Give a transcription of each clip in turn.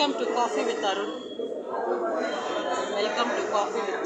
welcome to coffee with Arun welcome to coffee with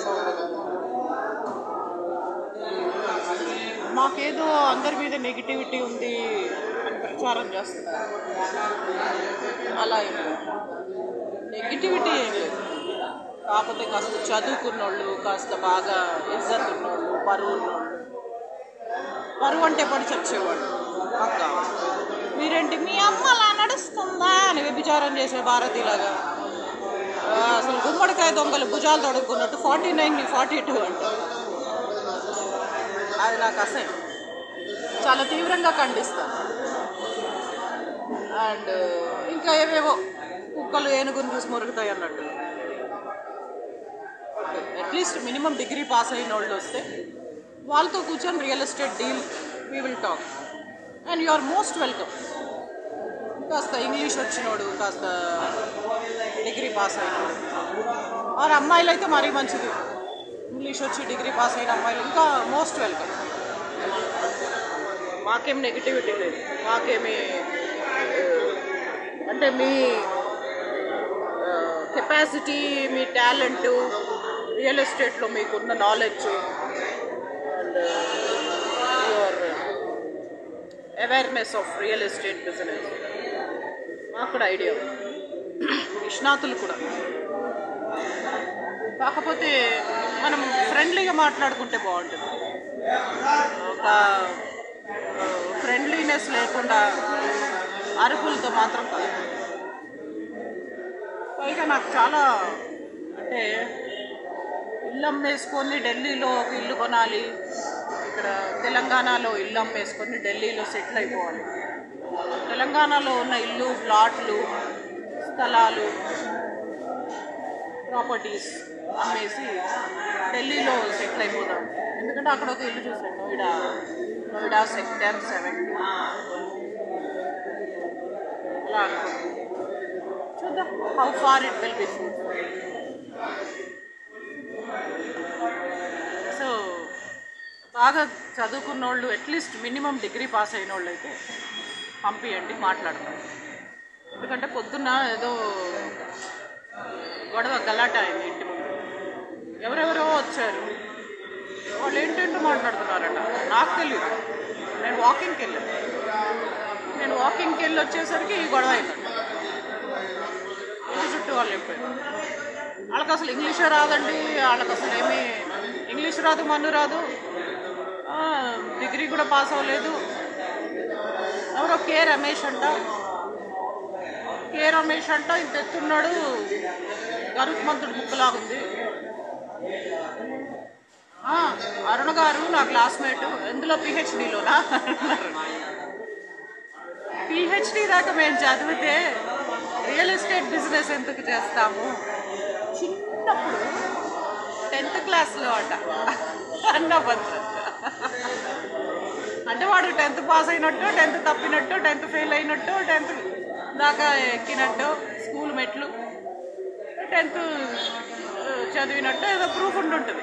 మాకేదో అందరి మీద నెగిటివిటీ ఉంది అని ప్రచారం చేస్తున్నారు అలా ఏం లేదు నెగిటివిటీ ఏం లేదు కాకపోతే కాస్త చదువుకున్నోళ్ళు కాస్త బాగా ఇజ్జత్ ఉన్నోళ్ళు పరువు ఉన్నోళ్ళు పరువు అంటే పడి చచ్చేవాళ్ళు మాకు కావాలి మీరేంటి మీ అమ్మ అలా నడుస్తుందా అని వ్యభిచారం చేసే భారతీలాగా ఆ, అసలు గుమ్మడికాయ దొంగలు భుజాలు తొడుక్కున్నట్టు ఫార్టీ నైన్ ఫార్టీ టూ అంటే అది నాకు అసహ్యం చాలా తీవ్రంగా ఖండిస్తాను అండ్ ఇంకా ఏవేవో కుక్కలు ఏనుగుని చూసి మురుగుతాయి అన్నట్టు అట్లీస్ట్ మినిమం డిగ్రీ పాస్ అయిన వాళ్ళు వస్తే వాళ్ళతో కూర్చొని real estate deal we will talk and you are most welcome కాస్త ఇంగ్లీష్ వచ్చినోడు కాస్త డిగ్రీ పాస్ అయినోడు వారి అమ్మాయిలు అయితే మరీ మంచిది ఇంగ్లీష్ వచ్చి డిగ్రీ పాస్ అయిన అమ్మాయిలు ఇంకా మోస్ట్ వెల్కమ్ మాకేం నెగిటివిటీ లేదు మాకేమి ఆ, అంటే మీ కెపాసిటీ మీ టాలెంట్ రియల్ ఎస్టేట్లో మీకున్న knowledge and your awareness of real estate business మాకు కూడా ఐడియా నిష్ణాతులు కూడా కాకపోతే మనం ఫ్రెండ్లీగా మాట్లాడుకుంటే బాగుంటుంది ఒక ఫ్రెండ్లీనెస్ లేకుండా అరుపులతో మాత్రం కాదు పైగా నాకు చాలా అంటే ఇల్లు అమ్మేసుకొని ఢిల్లీలో ఒక ఇల్లు కొనాలి ఇక్కడ తెలంగాణలో ఇల్లు అమ్మేసుకొని ఢిల్లీలో సెటిల్ అయిపోవాలి తెలంగాణలో ఉన్న ఇల్లు ప్లాట్లు స్థలాలు ప్రాపర్టీస్ అమ్మేసి ఢిల్లీలో సెటిల్ అయిపోదాం ఎందుకంటే అక్కడ ఒక ఇల్లు చూసాను నోయిడా నోయిడా సెక్టర్ సెవెంటీ అలా అనుకుంటున్నాను చూద్దాం how far it will be food so బాగా చదువుకున్న వాళ్ళు అట్లీస్ట్ మినిమం డిగ్రీ పాస్ అయిన వాళ్ళు అయితే పంపియండి మాట్లాడతాం ఎందుకంటే పొద్దున్న ఏదో గొడవ గలాట అయింది ఇంటి ముందు ఎవరెవరో వచ్చారు వాళ్ళు ఏంటంటూ మాట్లాడుతున్నారట నాకు తెలియదు నేను వాకింగ్కి వెళ్ళాను నేను వాకింగ్కి వెళ్ళి వచ్చేసరికి ఈ గొడవ అయిందంట ఇంటి చుట్టూ వాళ్ళు చెప్పారు వాళ్ళకి అసలు ఇంగ్లీషే రాదండి వాళ్ళకి అసలు ఏమీ ఇంగ్లీష్ రాదు మన్ను రాదు ఆ, డిగ్రీ కూడా పాస్ అవ్వలేదు ఎవరో కే రమేష్ అంట కే రమేష్ అంట ఇంత ఎత్తున్నాడు గరుత్మంతుడు ముక్కులాగుంది ఆ, అరుణ గారు నా క్లాస్మేట్ ఎందులో పిహెచ్డిలోనా అన్నారు పిహెచ్డి దాకా మేము చదివితే రియల్ ఎస్టేట్ బిజినెస్ ఎందుకు చేస్తాము చిన్నప్పుడు టెన్త్ క్లాస్లో అట అన్నభద్ర అంటే వాడు టెన్త్ పాస్ అయినట్టు టెన్త్ తప్పినట్టు టెన్త్ ఫెయిల్ అయినట్టు టెన్త్ దాకా ఎక్కినట్టు స్కూల్ మెట్లు టెన్త్ చదివినట్టు ఏదో ప్రూఫ్ ఉంటుంటుంది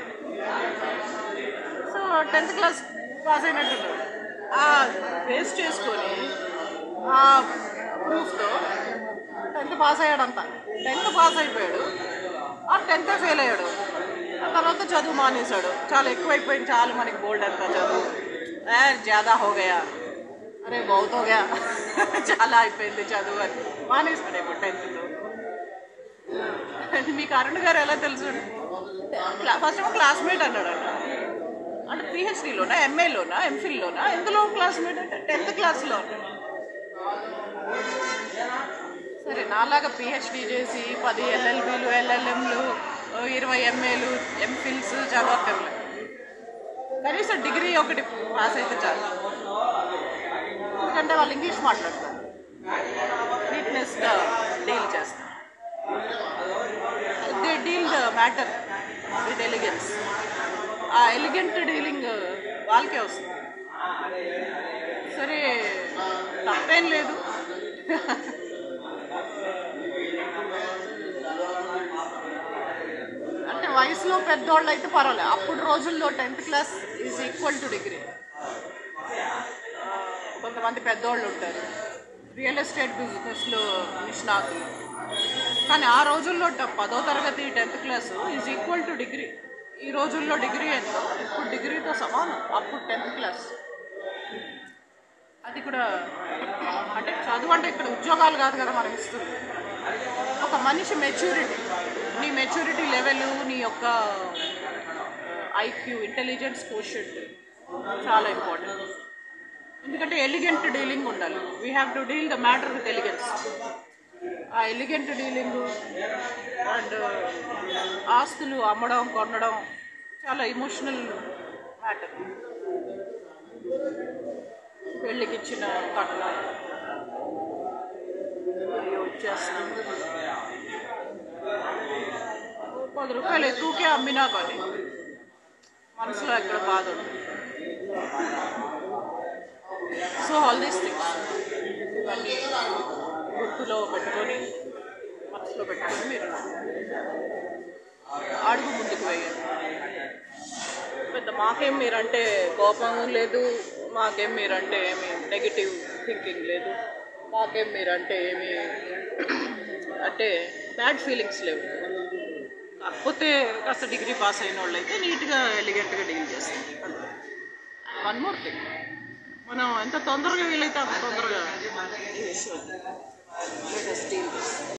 సో టెన్త్ క్లాస్ పాస్ అయినట్టు ఆ బేస్ చేసుకొని ఆ ప్రూఫ్తో టెన్త్ పాస్ అయ్యాడంట టెన్త్ పాస్ అయిపోయాడు ఆ టెన్త్ ఫెయిల్ అయ్యాడు ఆ తర్వాత చదువు మానేశాడు చాలా ఎక్కువైపోయింది చాలు మనకి బోల్డ్ అంతా చదువు ఏ జ్యాదా హో గయా అరే బహుత్ హో గయా చాలా అయిపోయింది చదువు అని మానేశాడు ఇప్పుడు టెన్త్లో మీకు అరుణ్ గారు ఎలా తెలుసు ఫస్ట్ ఏమో క్లాస్మేట్ అన్నాడట అంటే పిహెచ్డిలోనా ఎంఏలోనా ఎంఫిల్లోనా ఎందులో క్లాస్మేట్ అంటే టెన్త్ క్లాస్లో సరే నాలాగా పిహెచ్డి చేసి పది ఎల్ఎల్బిలు ఎల్ఎల్ఎంలు ఇరవై ఎంఏలు ఎంఫిల్స్ చదవక్కర్లే కనీసం డిగ్రీ ఒకటి పాస్ అయితే చాలు ఎందుకంటే వాళ్ళు ఇంగ్లీష్ మాట్లాడతారు నీట్నెస్గా డీల్ చేస్తారు they deal the matter with elegance ఆ ఎలిగెంట్ డీలింగ్ వాళ్ళకే వస్తుంది సరే తప్పేం లేదు అంటే వయసులో పెద్దోళ్ళు అయితే పర్వాలేదు అప్పుడు రోజుల్లో tenth class is equal to degree కొంతమంది పెద్దోళ్ళు ఉంటారు రియల్ ఎస్టేట్ బిజినెస్లో నిష్ణాతులు కానీ ఆ రోజుల్లో ట- పదో తరగతి tenth class is equal to degree ఈ రోజుల్లో డిగ్రీ ఎంత ఇప్పుడు డిగ్రీతో సమానం అప్పుడు టెన్త్ క్లాస్ అది కూడా అంటే చదువు అంటే ఇక్కడ ఉద్యోగాలు కాదు కదా మనకి ఇస్తుంది ఒక మనిషి మెచ్యూరిటీ నీ మెచ్యూరిటీ లెవెల్ నీ యొక్క ఐక్యూ ఇంటెలిజెన్స్ కోషెంట్ చాలా ఇంపార్టెంట్ ఎందుకంటే ఎలిగెంట్ డీలింగ్ ఉండాలి we have to deal the matter with elegance ఆ ఎలిగెంట్ డీలింగ్ అండ్ ఆస్తులు అమ్మడం కొనడం చాలా ఇమోషనల్ మ్యాటర్ పెళ్ళికి ఇచ్చిన కట్నం అయ్యో వచ్చేస్తాం పది రూపాయలు ఎక్కువకే అమ్మినా కానీ మనసులో ఎక్కడ బాధ ఉంటుంది సో ఆల్ దీస్ థింగ్స్ ఇవన్నీ గుర్తులో పెట్టుకొని మనసులో పెట్టుకొని మీరు అడుగు ముందుకు వేయండి పెద్ద మాకేం మీరంటే కోపం లేదు మాకేం మీరంటే ఏమి నెగిటివ్ థింకింగ్ లేదు మాకేం మీరంటే ఏమి అంటే బ్యాడ్ ఫీలింగ్స్ లేవు కాకపోతే కాస్త డిగ్రీ పాస్ అయిన వాళ్ళు అయితే నీట్గా ఎలిగెంట్గా డీల్ చేస్తారు వన్ మోర్ థింగ్ మనం ఎంత తొందరగా వీలైతే అంత తొందరగా ఈ విషయం డీల్